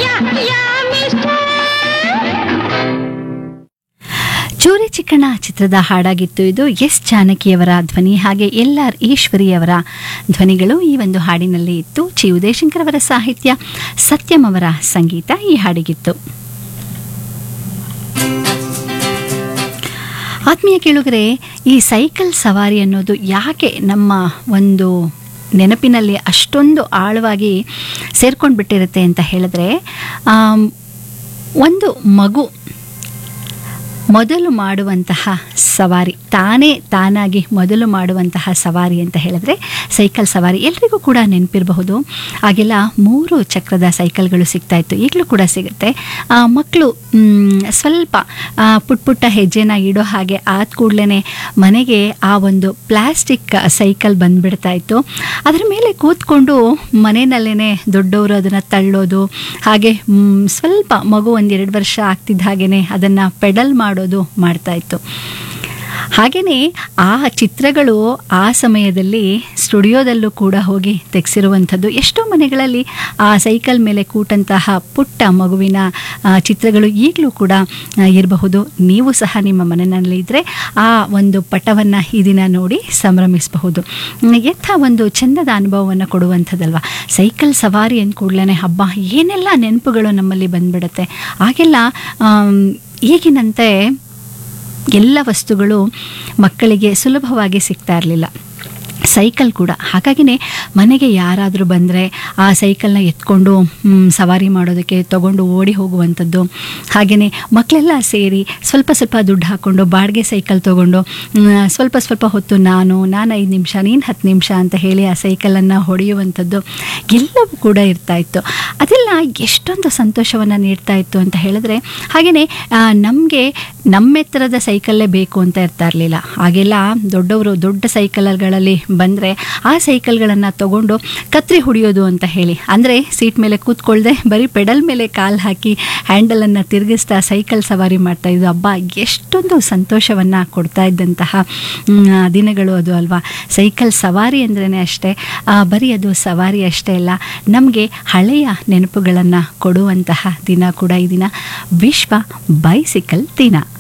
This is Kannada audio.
ಚೂರಿ ಚಿಕ್ಕಣ್ಣ ಚಿತ್ರದ ಹಾಡಾಗಿತ್ತು ಇದು ಎಸ್ ಜಾನಕಿಯವರ ಧ್ವನಿ ಹಾಗೆ ಎಲ್ ಆರ್ ಈಶ್ವರಿಯವರ ಧ್ವನಿಗಳು ಈ ಒಂದು ಹಾಡಿನಲ್ಲಿ ಇತ್ತು ಚಿ ಉದಯಶಂಕರ್ ಅವರ ಸಾಹಿತ್ಯ ಸತ್ಯಂ ಅವರ ಸಂಗೀತ ಈ ಹಾಡಿಗಿತ್ತು ಆತ್ಮೀಯ ಕೇಳುಗರೆ ಈ ಸೈಕಲ್ ಸವಾರಿ ಅನ್ನೋದು ಯಾಕೆ ನಮ್ಮ ಒಂದು ನೆನಪಿನಲ್ಲಿ ಅಷ್ಟೊಂದು ಆಳವಾಗಿ ಸೇರ್ಕೊಂಡು ಬಿಟ್ಟಿರುತ್ತೆ ಅಂತ ಹೇಳಿದ್ರೆ ಆಮ್, ಒಂದು ಮಗು ಮೊದಲು ಮಾಡುವಂತಹ ಸವಾರಿ ತಾನೇ ತಾನಾಗಿ ಮೊದಲು ಮಾಡುವಂತಹ ಸವಾರಿ ಅಂತ ಹೇಳಿದ್ರೆ ಸೈಕಲ್ ಸವಾರಿ ಎಲ್ರಿಗೂ ಕೂಡ ನೆನಪಿರಬಹುದು ಆಗೆಲ್ಲ ಮೂರು ಚಕ್ರದ ಸೈಕಲ್ಗಳು ಸಿಗ್ತಾ ಇತ್ತು ಈಗಲೂ ಕೂಡ ಸಿಗುತ್ತೆ ಆ, ಮಕ್ಕಳು ಮ್, ಸ್ವಲ್ಪ ಆ, ಪುಟ್ ಪುಟ್ಟ ಹೆಜ್ಜೆನ ಇಡೋ ಹಾಗೆ ಆದ ಕೂಡಲೇ ಮನೆಗೆ ಆ ಒಂದು ಪ್ಲಾಸ್ಟಿಕ್ ಸೈಕಲ್ ಬಂದ್ಬಿಡ್ತಾ ಇತ್ತು ಅದರ ಮೇಲೆ ಕೂತ್ಕೊಂಡು ಮನೆಯಲ್ಲೇ ದೊಡ್ಡವರು ಅದನ್ನು ತಳ್ಳೋದು ಹಾಗೆ ಮ್, ಸ್ವಲ್ಪ ಮಗು ಒಂದೆರಡು ವರ್ಷ ಆಗ್ತಿದ್ದ ಹಾಗೇನೆ ಅದನ್ನು ಪೆಡಲ್ ಮಾಡೋದು ಮಾಡ್ತಾ ಇತ್ತು ಹಾಗೆಯೇ ಆ ಚಿತ್ರಗಳು ಆ ಸಮಯದಲ್ಲಿ ಸ್ಟುಡಿಯೋದಲ್ಲೂ ಕೂಡ ಹೋಗಿ ತೆಗೆಸಿರುವಂಥದ್ದು ಎಷ್ಟೋ ಮನೆಗಳಲ್ಲಿ ಆ ಸೈಕಲ್ ಮೇಲೆ ಕೂಟಂತಹ ಪುಟ್ಟ ಮಗುವಿನ ಆ, ಚಿತ್ರಗಳು ಈಗಲೂ ಕೂಡ ಆ, ಇರಬಹುದು ನೀವು ಸಹ ನಿಮ್ಮ ಮನೆಯಲ್ಲಿ ಇದ್ದರೆ ಆ ಒಂದು ಪಟವನ್ನು ಈ ದಿನ ನೋಡಿ ಸಂಭ್ರಮಿಸಬಹುದು ಹ್ಮ್, ಎಂಥ ಒಂದು ಚಂದದ ಅನುಭವವನ್ನು ಕೊಡುವಂಥದ್ದಲ್ವ ಸೈಕಲ್ ಸವಾರಿ ಅಂದ ಕೂಡಲೇ ಹಬ್ಬ ಏನೆಲ್ಲ ನೆನಪುಗಳು ನಮ್ಮಲ್ಲಿ ಬಂದ್ಬಿಡುತ್ತೆ ಆಗೆಲ್ಲ ಆಮ್, ಈಗಿನಂತೆ ಎಲ್ಲ ವಸ್ತುಗಳು ಮಕ್ಕಳಿಗೆ ಸುಲಭವಾಗಿ ಸಿಗ್ತಾ ಇರಲಿಲ್ಲ ಸೈಕಲ್ ಕೂಡ ಹಾಗಾಗಿನೇ ಮನೆಗೆ ಯಾರಾದರೂ ಬಂದರೆ ಆ ಸೈಕಲ್ನ ಎತ್ಕೊಂಡು ಮ್, ಸವಾರಿ ಮಾಡೋದಕ್ಕೆ ತಗೊಂಡು ಓಡಿ ಹೋಗುವಂಥದ್ದು ಹಾಗೆಯೇ ಮಕ್ಕಳೆಲ್ಲ ಸೇರಿ ಸ್ವಲ್ಪ ಸ್ವಲ್ಪ ದುಡ್ಡು ಹಾಕ್ಕೊಂಡು ಬಾಡಿಗೆ ಸೈಕಲ್ ತೊಗೊಂಡು ಮ್, ಸ್ವಲ್ಪ ಸ್ವಲ್ಪ ಹೊತ್ತು ನಾನು ನಾನು ಐದು ನಿಮಿಷ ನೀನು ಹತ್ತು ನಿಮಿಷ ಅಂತ ಹೇಳಿ ಆ ಸೈಕಲನ್ನು ಹೊಡೆಯುವಂಥದ್ದು ಎಲ್ಲವೂ ಕೂಡ ಇರ್ತಾ ಇತ್ತು ಅದೆಲ್ಲ ಎಷ್ಟೊಂದು ಸಂತೋಷವನ್ನು ನೀಡ್ತಾ ಇತ್ತು ಅಂತ ಹೇಳಿದ್ರೆ ಹಾಗೆಯೇ ನಮಗೆ ನಮ್ಮೆತ್ತರದ ಸೈಕಲ್ಲೇ ಬೇಕು ಅಂತ ಇರ್ತಾ ಇರಲಿಲ್ಲ ಹಾಗೆಲ್ಲ ದೊಡ್ಡವರು ದೊಡ್ಡ ಸೈಕಲ್ಗಳಲ್ಲಿ ಬಂದರೆ ಆ ಸೈಕಲ್ಗಳನ್ನು ತಗೊಂಡು ಕತ್ರಿ ಹೊಡಿಯೋದು ಅಂತ ಹೇಳಿ ಅಂದರೆ ಸೀಟ್ ಮೇಲೆ ಕೂತ್ಕೊಳ್ದೆ ಬರೀ ಪೆಡಲ್ ಮೇಲೆ ಕಾಲು ಹಾಕಿ ಹ್ಯಾಂಡಲನ್ನು ತಿರುಗಿಸ್ತಾ ಸೈಕಲ್ ಸವಾರಿ ಮಾಡ್ತಾ ಇದ್ದು ಹಬ್ಬ ಎಷ್ಟೊಂದು ಸಂತೋಷವನ್ನು ಕೊಡ್ತಾ ಇದ್ದಂತಹ ಮ್, ದಿನಗಳು ಅದು ಅಲ್ವಾ ಸೈಕಲ್ ಸವಾರಿ ಅಂದ್ರೇ ಅಷ್ಟೇ ಆ, ಬರೀ ಅದು ಸವಾರಿ ಅಷ್ಟೇ ಅಲ್ಲ ನಮಗೆ ಹಳೆಯ ನೆನಪುಗಳನ್ನು ಕೊಡುವಂತಹ ದಿನ ಕೂಡ ಈ ದಿನ ವಿಶ್ವ ಬೈಸಿಕಲ್ ದಿನ